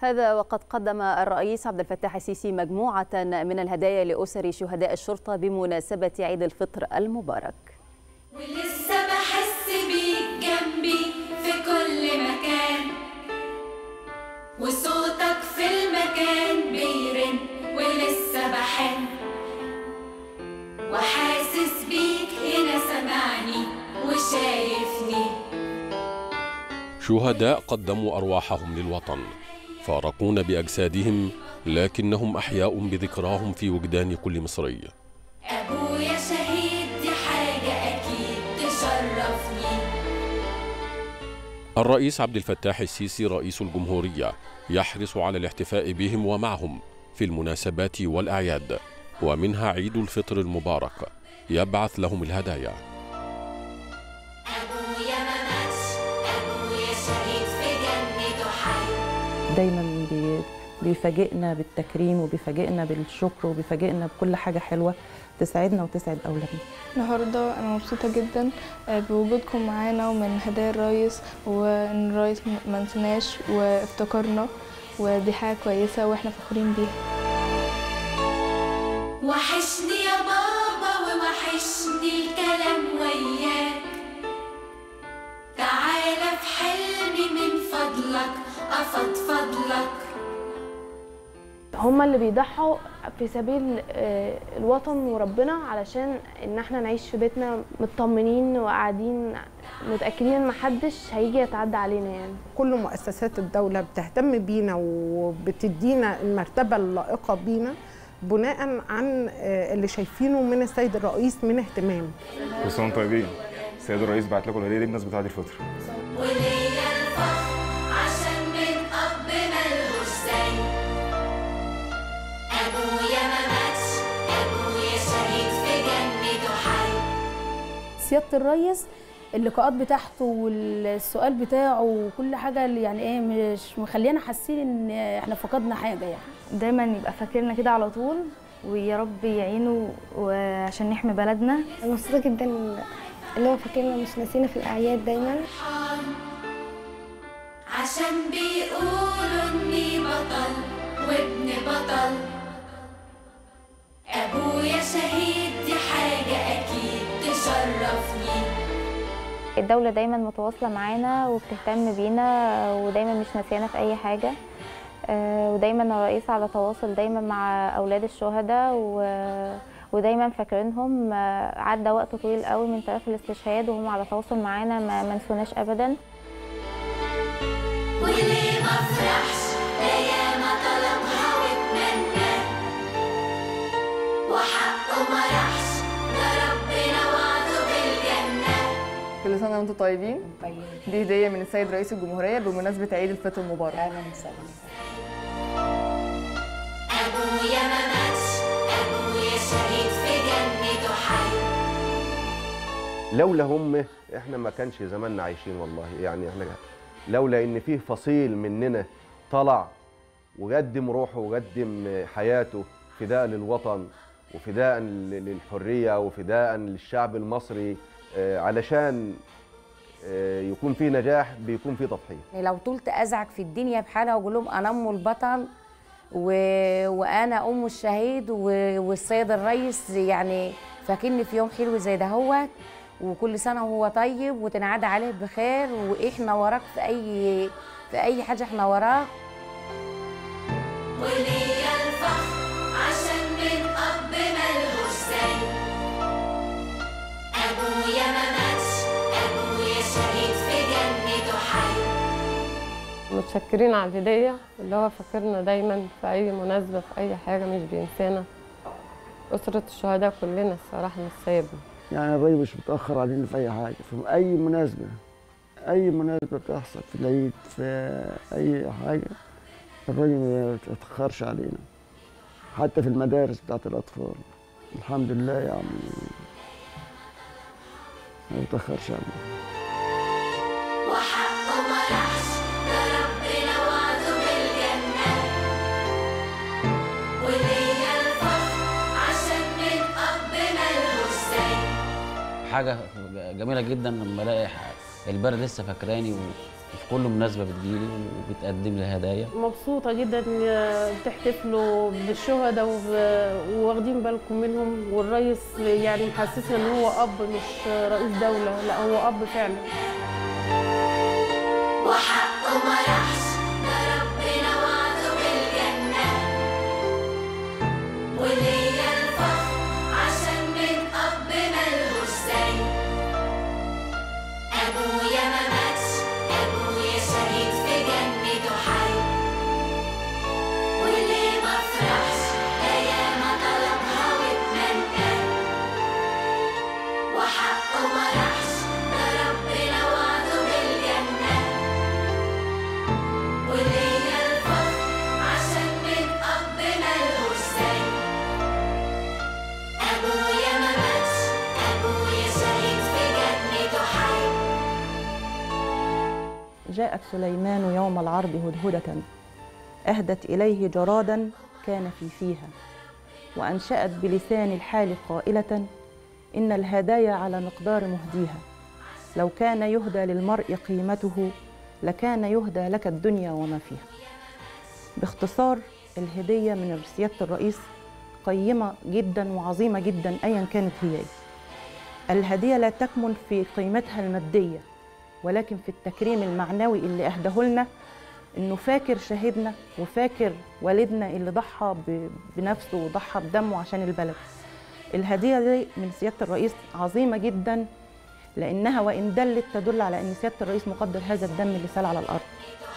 هذا وقد قدم الرئيس عبد الفتاح السيسي مجموعة من الهدايا لأسر شهداء الشرطة بمناسبة عيد الفطر المبارك ولسه بحس بيك جنبي في كل مكان وصوتك في المكان بيرن ولسه بحن وحاسس بيك هنا سمعني وشايفني شهداء قدموا أرواحهم للوطن فارقونا بأجسادهم لكنهم أحياء بذكراهم في وجدان كل مصري أبويا شهيد دي حاجة أكيد تشرفني الرئيس عبد الفتاح السيسي رئيس الجمهورية يحرص على الاحتفاء بهم ومعهم في المناسبات والأعياد ومنها عيد الفطر المبارك يبعث لهم الهدايا أبويا ما ماتش أبويا شهيد في جنته حي دايما بي- بيفاجئنا بالتكريم وبيفاجئنا بالشكر وبيفاجئنا بكل حاجة حلوة تسعدنا وتسعد أولادنا النهارده انا مبسوطه جدا آه، بوجودكم معانا ومن هدايا الريس وان الريس م- ما نسيناش وافتكرنا ودي حاجه كويسه واحنا فخورين بيها وحشني يا بابا ووحشني الكلام وياك تعالى في حلمي من فضلك أفضفض لك هما اللي بيضحوا في سبيل آه، الوطن وربنا علشان ان احنا نعيش في بيتنا مطمنين وقاعدين متاكدين ان محدش هيجي يتعدى علينا يعني كل مؤسسات الدولة بتهتم بينا وبتدينا المرتبة اللائقة بينا بناء عن آه، اللي شايفينه من السيد الرئيس من اهتمام كل سنه وانتم طيبين السيد الرئيس بعت لكم الهديه دي بمناسبه عيد الفطر وليا الفخر عشان من أب ملهوش زي أبويا ما ماتش أبويا شهيد في جنته حي سياده الريس اللقاءات بتاعته والسؤال بتاعه وكل حاجه اللي يعني ايه مش مخلينا حاسين ان احنا فقدنا حاجه يعني دايما يبقى فاكرنا كده على طول ويا رب يعينه وعشان نحمي بلدنا مبسوطه جدا اللي هو فاكرنا مش ناسينا في الاعياد دايما فرحان عشان بيقولوا اني بطل وابن بطل ابويا شهيد دي حاجة اكيد تشرفني الدولة دايما متواصلة معانا وبتهتم بينا ودايما مش ناسيانا في أي حاجة آه، ودايما الرئيس على تواصل دايما مع أولاد الشهداء و- ودايما فاكرينهم آه، عدى وقت طويل قوي من تاريخ الاستشهاد وهم على تواصل معانا ما ما نسوناش أبدا وليه ما افرحش ده ياما طلبها واتمنى وحقه ما راحش ده ربنا وعده بالجنة كل سنة وانتم طيبين دي هدية من السيد رئيس الجمهورية بمناسبة عيد الفطر المبارك ابويا ما ماتش ابويا شهيد في جنته حي لولا هم احنا ما كانش زماننا عايشين والله يعني احنا لولا ان فيه فصيل مننا طلع وقدم روحه وقدم حياته فداء للوطن وفداء ل- للحريه وفداء للشعب المصري آه، علشان آه، يكون في نجاح بيكون في تضحيه يعني لو طولت ازعج في الدنيا بحالها واقول لهم انا ام البطل و... وانا ام الشهيد و... والسيد الرئيس يعني فاكرني في يوم حلو زي ده هو وكل سنه وهو طيب وتنعاد عليه بخير واحنا وراك في اي في اي حاجه احنا وراك وليا الفخر عشان من اب ملهوش زي ابويا ما ماتش ابويا شهيد في جنته حي متشكرين على الهدية اللي هو فاكرنا دايما في أي مناسبة في أي حاجة مش بينسانا أسرة الشهداء كلنا الصراحة مش سايبنا يعني الراجل مش متأخر علينا في أي حاجة في أي مناسبة أي مناسبة بتحصل في العيد في أي حاجة الراجل ما يتأخرش علينا حتى في المدارس بتاعت الأطفال الحمد لله يعني ما يتأخرش علينا وحقه ما راحش ده ربنا وعده بالجنة وليا الفخر عشان من اب ملهوش زي حاجه جميله جدا لما الاقي البلد لسه فاكراني في كل مناسبة بتجيلي وبتقدم لي هدايا مبسوطة جدا إن بتحتفلوا بالشهداء وب- وواخدين بالكم منهم والرئيس يعني محسسنا ان هو اب مش رئيس دولة لا هو اب فعلا وحقه ما راحش ده ربنا وعده بالجنة وليا الفخر عشان من أب ملهوش زي أبويا ما ماتش أبويا شهيد في جنته حي وليه ما فرحش ده ياما طلبها واتمنى وحقه ما راحش ده ربنا وعده بالجنة وليا الفخر عشان من أب ملهوش زي أبويا ما ماتش أبويا شهيد في جنته حي جاءت سليمان يوم العرض هدهدة أهدت إليه جرادا كان في فيها وأنشأت بلسان الحال قائلة إن الهدايا على مقدار مهديها لو كان يهدى للمرء قيمته لكان يهدى لك الدنيا وما فيها باختصار الهدية من سيادة الرئيس قيمة جدا وعظيمة جدا أيا كانت هي إيه. الهدية لا تكمن في قيمتها المادية ولكن في التكريم المعنوي اللي أهداه لنا إنه فاكر شهيدنا وفاكر والدنا اللي ضحى ب- بنفسه وضحى بدمه عشان البلد الهدية دي من سيادة الرئيس عظيمة جدا لأنها وإن دلت تدل على أن سيادة الرئيس مقدر هذا الدم اللي سال على الأرض